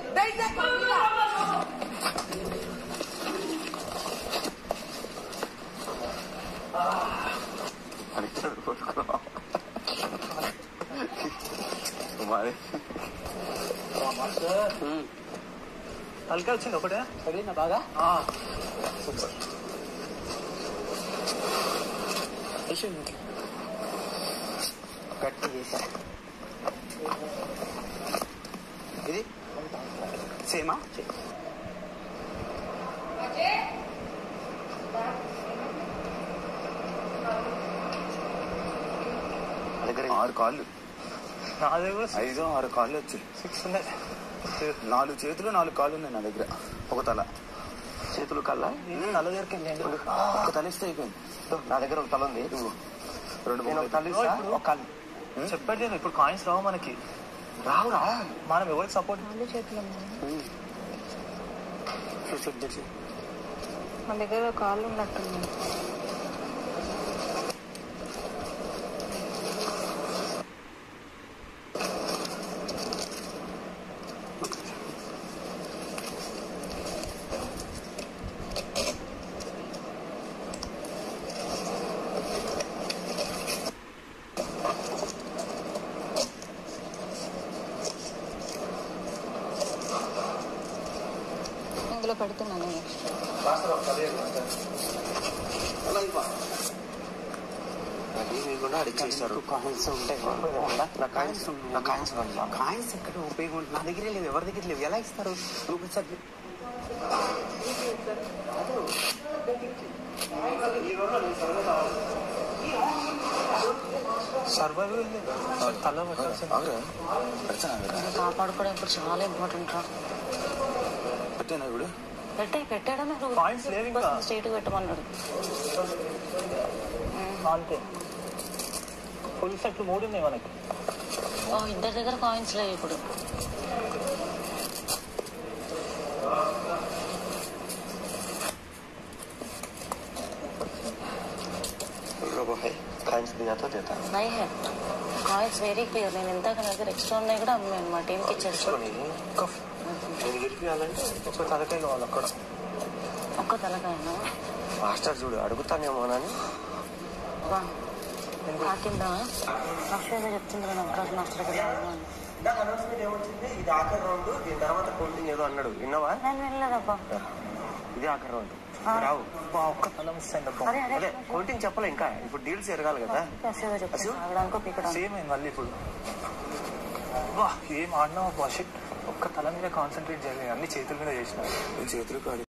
అడిగాడు కొడుకు మరి తలకాయ వచ్చింది ఒకటే చదివినా బాగా సూపర్ గట్టి చేశా ఇది సేమా దగ్గర ఆరు కాళ్ళు నా దగ్గర కూడా ఐదు ఆరు కాళ్ళు వచ్చాయి సిక్స్ ఉన్నాయి నాలుగు చేతులు నాలుగు కాళ్ళు ఉన్నాయి నా దగ్గర ఒక తల చేతులు కళ్ళ తల దగ్గరికి ఒక తల ఇస్తే అయిపోయింది నా దగ్గర ఒక తల ఉంది ఇదిగో. రెండు నేను ఒక బొమ్మలు. తల ఇస్తా ఇప్పుడు- ఒక కళ్ళు చెప్పాడు నేను ఇప్పుడు కాయిన్స్ రావు మనకి రావురా మనం ఎవరికి సపోర్ట్ కాళ్ళు చేతులు ఉన్నాయి చెక్ చేసి మన దగ్గర కాళ్ళు ఉన్నట్టుంది ఇందులో పెడుతున్నాను నెక్స్ట్ అది మీరు కూడా అడిగేస్తారు కాయిన్స్ ఉంటాయి నా కాయిన్స్ నా కాయిన్స్ కాయిన్స్ ఎక్కడ ఉపయోగం ఉంటుంది నా దగ్గర లేవు ఎవరి దగ్గర లేవు ఎలా ఇస్తారు నువ్వు సార్ సర్వైవల్ తల పెట్టాల్సింది ఆగురా. పెడతానా ఆగురా? కాపాడుకోవడం ఇప్పుడు చాలా ఇంపార్టెంట్ రా పెట్టానా ఇప్పుడు పెట్టే పెట్టాడమే Points లేవు ఇంకా. స్ట్రైట్ పెట్టమన్నాడు అంతే ఫుల్ సెట్లు మూడు ఉన్నాయి మనకి ఓ ఇద్దరి దగ్గర కాయిన్స్ లేవు ఇప్పుడు కాయిన్స్ దిగాతో దేతా నై హే కాయిన్స్ వెరీ క్లియర్ నేను ఇందాక నా దగ్గర ఎక్స్ట్రా ఉన్నాయి కూడా అమ్మాను మా టీంకి ఇచ్చేసి ఒక్క నేను గెలిపియాలంటే ఒక్క తలకాయ కావాలి అక్కడ ఒక్క తలకాయన మాస్టర్ చూడు అడుగుతానేమోనని కింద అక్షయ చెప్తుంది నాకు మాస్టర్ దగ్గర ఉన్నాను. నాకు అనౌన్స్మెంట్ ఏమొచ్చింది ఇది ఆఖరి రౌండ్ దీని తర్వాత కౌంటింగ్ ఏదో అన్నాడు విన్నావా నేను వెళ్ళలేదబ్బా ఇది ఆఖరి రౌండ్ రావు అబ్బా, ఒక్క తల మిస్ అయింది అబ్బా అదే అదే అదే కౌంటింగ్ చెప్పలే ఇంకా ఇప్పుడు డీల్స్ ఎరగాలి కదా అక్షయ చెప్తుంది ఆగడానికో పీకడానికి సేమ్ అయింది మళ్ళీ ఇప్పుడు వా ఏం ఆడినా అబ్బా షిట్ ఒక్క తల మీద కాన్సన్ట్రేట్ చేయలేదు అన్ని చేతుల మీద చేసిన చేతులు కాడి